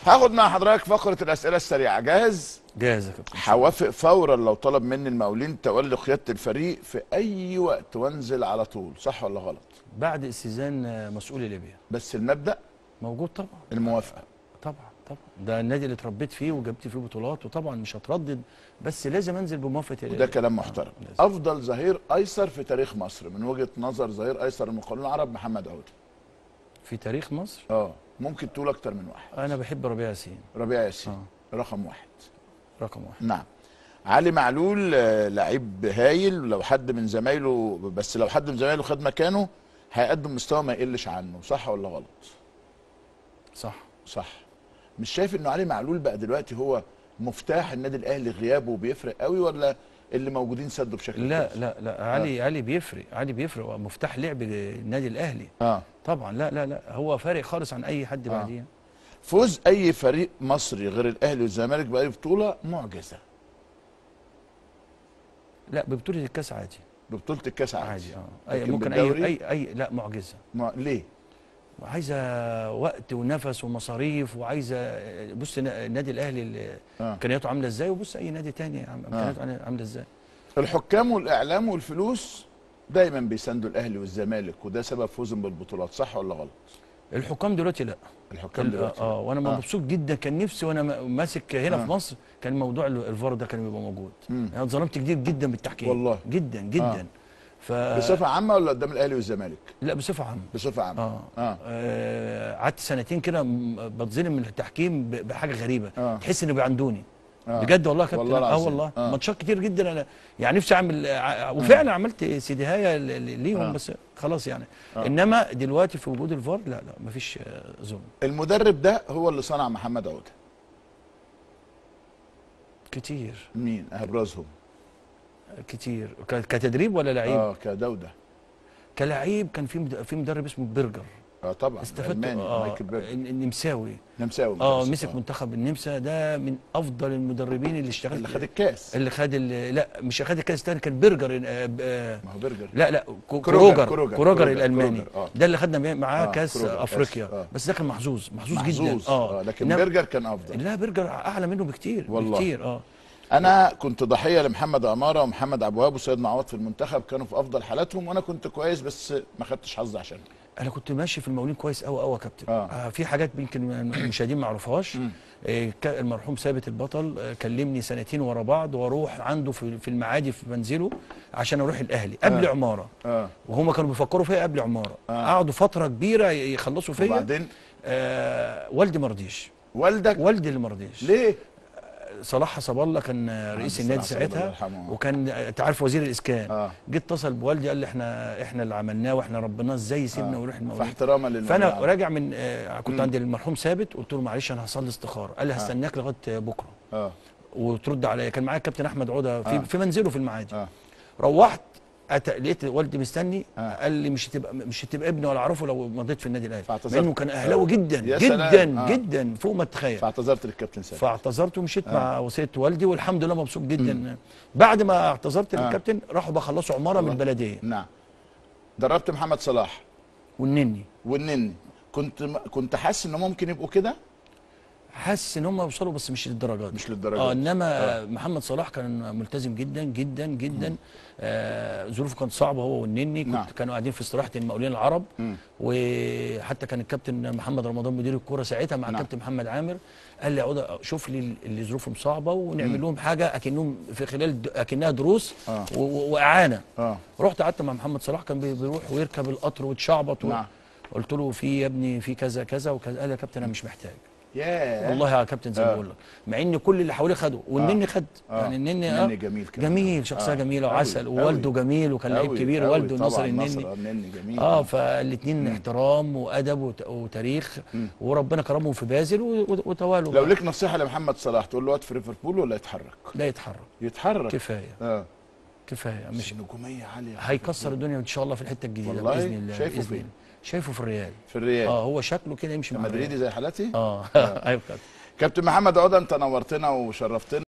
هاخد مع حضرتك فقره الاسئله السريعه جاهز جاهز يا كابتن هوافق فورا لو طلب مني المقاولين تولي قياده الفريق في اي وقت وانزل على طول صح ولا غلط بعد استئذان آه، مسؤول ليبيا بس المبدا موجود طبعا الموافقه طبعا طبعا ده النادي اللي اتربيت فيه وجبت فيه بطولات وطبعا مش هتردد بس لازم انزل بموافقه وده كلام محترم لازم. افضل ظهير ايسر في تاريخ مصر من وجهه نظر ظهير ايسر المقاولون العرب محمد عوده في تاريخ مصر اه ممكن تقول اكتر من واحد انا بحب ربيع ياسين ربيع ياسين اه رقم واحد رقم واحد نعم علي معلول آه، لعيب هايل لو حد من زمايله بس لو حد من زمايله خد مكانه هيقدم مستوى ما يقلش عنه صح ولا غلط صح صح مش شايف انه علي معلول بقى دلوقتي هو مفتاح النادي الاهلي غيابه بيفرق قوي ولا اللي موجودين سدوا بشكل لا كويس؟ لا لا علي علي بيفرق علي بيفرق هو مفتاح لعب النادي الاهلي اه طبعا لا لا لا هو فارق خالص عن اي حد آه. بعديه فوز اي فريق مصري غير الاهلي والزمالك باي بطوله معجزه لا ببطوله الكاس عادي ببطوله الكاس عادي, عادي اه أي لكن ممكن بالدوري؟ اي اي اي لا معجزه ما ليه وعايزه وقت ونفس ومصاريف وعايزه بص النادي الاهلي اللي آه. امكانياته عامله ازاي وبص اي نادي تاني عم- امكانياته عامله ازاي الحكام والاعلام والفلوس دايما بيساندوا الاهلي والزمالك وده سبب فوزهم بالبطولات صح ولا غلط الحكام دلوقتي لا الحكام ال- دلوقتي اه وانا آه. مبسوط جدا كان نفسي وانا م- ماسك هنا آه. في مصر كان موضوع ال- الفار ده كان بيبقى موجود مم. انا اتظلمت كتير جدا بالتحكيم والله. جدا جدا ف بصفه عامه ولا قدام الاهلي والزمالك لا بصفه عامه بصفه عامه اه اه آه، قعدت سنتين كده م- بتظلم من التحكيم ب- بحاجه غريبه آه. تحس انه بيعندوني آه. بجد والله يا كابتن والله اه العظيم. والله آه. ماتشات كتير جدا انا يعني نفسي اعمل ع- وفعلا عملت سيديهايه ل- ل- ليهم آه. بس خلاص يعني آه. انما دلوقتي في وجود الفار لا لا مفيش آه، ظلم المدرب ده هو اللي صنع محمد عوده كتير مين ابرزهم كتير ك- كتدريب ولا لعيب اه كدوده كلاعب كان في مد- في مدرب اسمه برجر اه طبعا استفدت الماني اه مايكل بيرج الن- النمساوي نمساوي اه مدرس. مسك منتخب النمسا ده من افضل المدربين اللي اشتغل اللي خد الكاس اللي خد ال- لا مش خد الكاس تاني كان برجر آه، ب- آه، ما هو برجر لا لا كو- كروجر، كروجر كروجر، كروجر, كروجر، الالماني كروجر، آه. ده اللي خدنا معاه آه، كاس كروجر، افريقيا آسف، آه. بس ده كان محظوظ محظوظ, محظوظ جدا اه لكن إنما- برجر كان افضل لا برجر اعلى منه بكتير والله. بكتير اه انا كنت ضحيه لمحمد عماره ومحمد عبد الوهاب وسيد معوض في المنتخب كانوا في افضل حالاتهم وانا كنت كويس بس ما خدتش حظ عشان انا كنت ماشي في المقاولين كويس قوي قوي يا كابتن آه. آه. في حاجات يمكن المشاهدين ما يعرفوهاش مم. آه، ك- المرحوم ثابت البطل آه، كلمني سنتين ورا بعض واروح عنده في في المعادي في منزله عشان اروح الاهلي قبل آه. عماره اه وهم كانوا بيفكروا فيا قبل عماره آه. قعدوا فتره كبيره ي- يخلصوا فيا وبعدين آه والدي ما رضيش والدك والدي اللي ما رضيش ليه صلاح حسب الله كان آه، رئيس صلاح النادي حسب الله ساعتها يرحمه. وكان آه، انت عارف وزير الاسكان اه جيت اتصل بوالدي قال لي احنا احنا اللي عملناه واحنا ربناه ازاي يسيبنا آه. ويروح المقاولين فاحتراما للموضوع فانا راجع من آه كنت مم. عند المرحوم ثابت قلت له معلش انا هصلي استخاره قال لي هستناك لغايه بكره اه وترد عليا كان معايا الكابتن احمد عوده في, آه. في منزله في المعادي اه روحت أت... لقيت والدي مستني آه. قال لي مش هتبقى مش هتبقى ابني ولا اعرفه لو مضيت في النادي الاهلي فاعتذرت. مع انه كان اهلاوي جدا يا جدا سلام. آه. جدا فوق ما تتخيل فاعتذرت للكابتن سامي فاعتذرت ومشيت آه. مع وصيه والدي والحمد لله مبسوط جدا بعد ما اعتذرت آه. للكابتن راحوا بخلصوا عماره من الله. البلديه نعم دربت محمد صلاح والنني والنني كنت كنت حاسس ان ممكن يبقوا كده حاسس ان هم يوصلوا بس مش للدرجات دي. مش للدرجه اه دي. انما آه. محمد صلاح كان ملتزم جدا جدا جدا آه ظروفه كانت صعبه هو والنني كنت نعم. كانوا قاعدين في استراحه المقاولين العرب مم. وحتى كان الكابتن محمد رمضان مدير الكوره ساعتها مع نعم. الكابتن محمد عامر قال لي عودة شوف لي اللي ظروفهم صعبه ونعمل لهم حاجه اكنهم في خلال د- اكنها دروس آه. و- و- واعانه اه رحت قعدت مع محمد صلاح كان بي- بيروح ويركب القطر ويتشعبط و... نعم. قلت له في يا ابني في كذا كذا وكذا قال لي يا كابتن انا مش محتاج ياه والله يا كابتن زي ما آه. بقول لك مع ان كل اللي حواليه خدوا والنني خد آه. يعني النني آه النني جميل كمان. جميل شخصيه آه. جميله أوي، وعسل أوي. ووالده جميل وكان لعيب أوي، كبير أوي. والده طبعاً ناصر النني نصر النني جميل اه فالاثنين احترام وادب وت- وتاريخ مم. وربنا كرمهم في بازل و- و- وتوالوا لو بقى. ليك نصيحه لمحمد صلاح تقول له وقت في ليفربول ولا يتحرك لا يتحرك يتحرك كفايه اه كفايه مش مش نجوميه عاليه هيكسر الدنيا ان شاء الله في الحته الجديده والله؟ باذن الله شايفه بإذن فين؟ الله. شايفه في الريال في الريال اه هو شكله كده يمشي مع مدريدي الريال. زي حالتي اه ايوه كابتن. كابتن محمد عوده انت نورتنا وشرفتنا